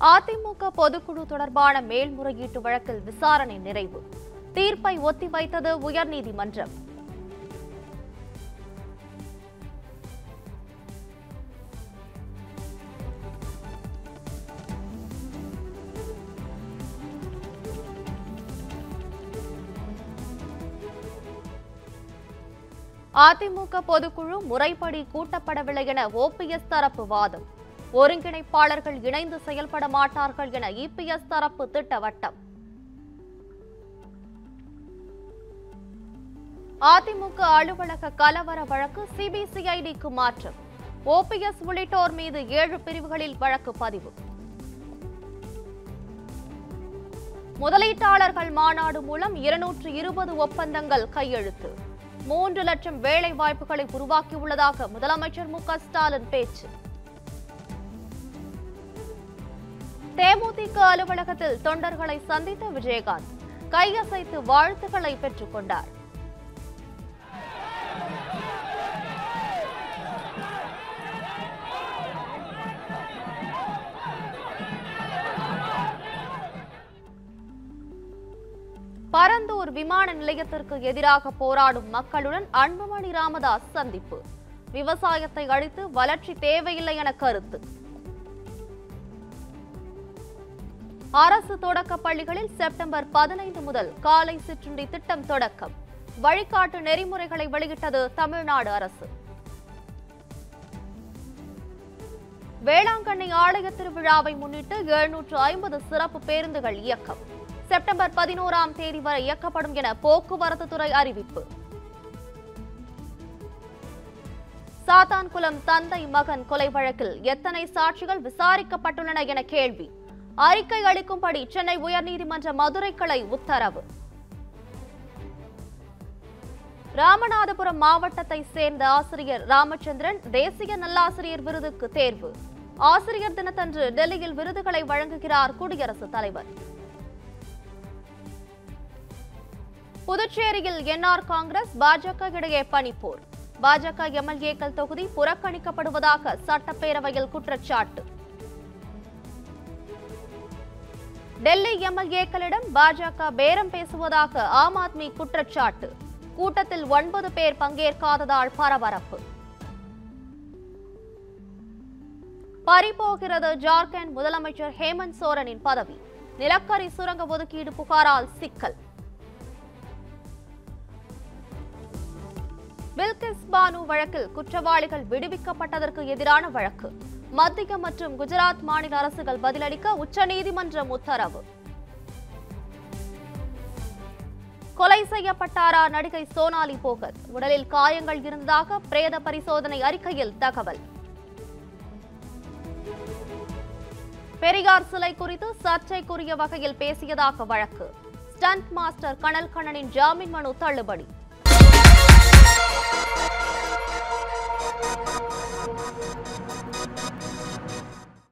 அதிமுக பொதுக்குழு தொடர்பான மேல்முறையீட்டு வழக்கில் விசாரணை நிறைவு தீர்ப்பை ஒத்திவைத்தது உயர்நீதிமன்றம் அதிமுக பொதுக்குழு முறைப்படி கூட்டப்படவில்லை என ஓபிஎஸ் தரப்பு வாதம் ஒருங்கிணைப்பாளர்கள் இணைந்து செயல்பட மாட்டார்கள் என இபிஎஸ் தரப்பு திட்டவட்டம் அதிமுக அலுவலக கலவர வழக்கு சிபிசிஐடிக்கு மாற்றம் ஓபிஎஸ் உள்ளிட்டோர் மீது ஏழு பிரிவுகளில் வழக்கு பதிவு முதலீட்டாளர்கள் மாநாடு மூலம் இருநூற்று இருபது ஒப்பந்தங்கள் கையெழுத்து மூன்று லட்சம் வேலை வாய்ப்புகளை உருவாக்கியுள்ளதாக முதலமைச்சர் மு க ஸ்டாலின் பேச்சு தேமுதிக அலுவலகத்தில் தொண்டர்களை சந்தித்த விஜயகாந்த் கையசைத்து வாழ்த்துக்களை பெற்றுக் கொண்டார் பரந்தூர் விமான நிலையத்திற்கு எதிராக போராடும் மக்களுடன் அன்புமணி ராமதாஸ் சந்திப்பு விவசாயத்தை அழித்து வளர்ச்சி தேவையில்லை என கருத்து அரசு தொடக்கப் பள்ளிகளில் செப்டம்பர் பதினைந்து முதல் காலை சிற்றுண்டி திட்டம் தொடக்கம் வழிகாட்டு நெறிமுறைகளை வெளியிட்டது தமிழ்நாடு அரசு வேளாங்கண்ணி ஆலய திருவிழாவை முன்னிட்டு எழுநூற்று ஐம்பது சிறப்பு பேருந்துகள் இயக்கம் செப்டம்பர் பதினோராம் தேதி வரை இயக்கப்படும் என போக்குவரத்து துறை அறிவிப்பு சாத்தான்குளம் தந்தை மகன் கொலை வழக்கில் எத்தனை சாட்சிகள் விசாரிக்கப்பட்டுள்ளன என கேள்வி அறிக்கை அளிக்கும்படி சென்னை உயர்நீதிமன்ற மதுரை கிளை உத்தரவு ராமநாதபுரம் மாவட்டத்தை சேர்ந்த ஆசிரியர் ராமச்சந்திரன் தேசிய நல்லாசிரியர் விருதுக்கு தேர்வு ஆசிரியர் தினத்தன்று டெல்லியில் விருதுகளை வழங்குகிறார் குடியரசுத் தலைவர் புதுச்சேரியில் என்ஆர் காங்கிரஸ் பாஜக இடையே பனிப்போர் பாஜக எம்எல்ஏக்கள் தொகுதி புறக்கணிக்கப்படுவதாக சட்டப்பேரவையில் குற்றச்சாட்டு டெல்லி எம்எல்ஏக்களிடம் பாஜக பேரம் பேசுவதாக ஆம் ஆத்மி குற்றச்சாட்டு கூட்டத்தில் ஒன்பது பேர் பங்கேற்காததால் பரபரப்பு பறிபோகிறது ஜார்க்கண்ட் முதலமைச்சர் ஹேமந்த் சோரனின் பதவி நிலக்கரி சுரங்க ஒதுக்கீடு புகாரால் சிக்கல் பில்கிஸ் பானு வழக்கில் குற்றவாளிகள் விடுவிக்கப்பட்டதற்கு எதிரான வழக்கு மத்திய மற்றும் குஜராத் மாநில அரசுகள் பதிலளிக்க உச்சநீதிமன்றம் உத்தரவு கொலை செய்யப்பட்டாரா நடிகை சோனாலி போகத் உடலில் காயங்கள் இருந்ததாக பிரேத பரிசோதனை அறிக்கையில் தகவல் பெரியார் சிலை குறித்து சர்ச்சைக்குரிய வகையில் பேசியதாக வழக்கு ஸ்டண்ட் மாஸ்டர் கனல் கண்ணனின் ஜாமீன் மனு தள்ளுபடி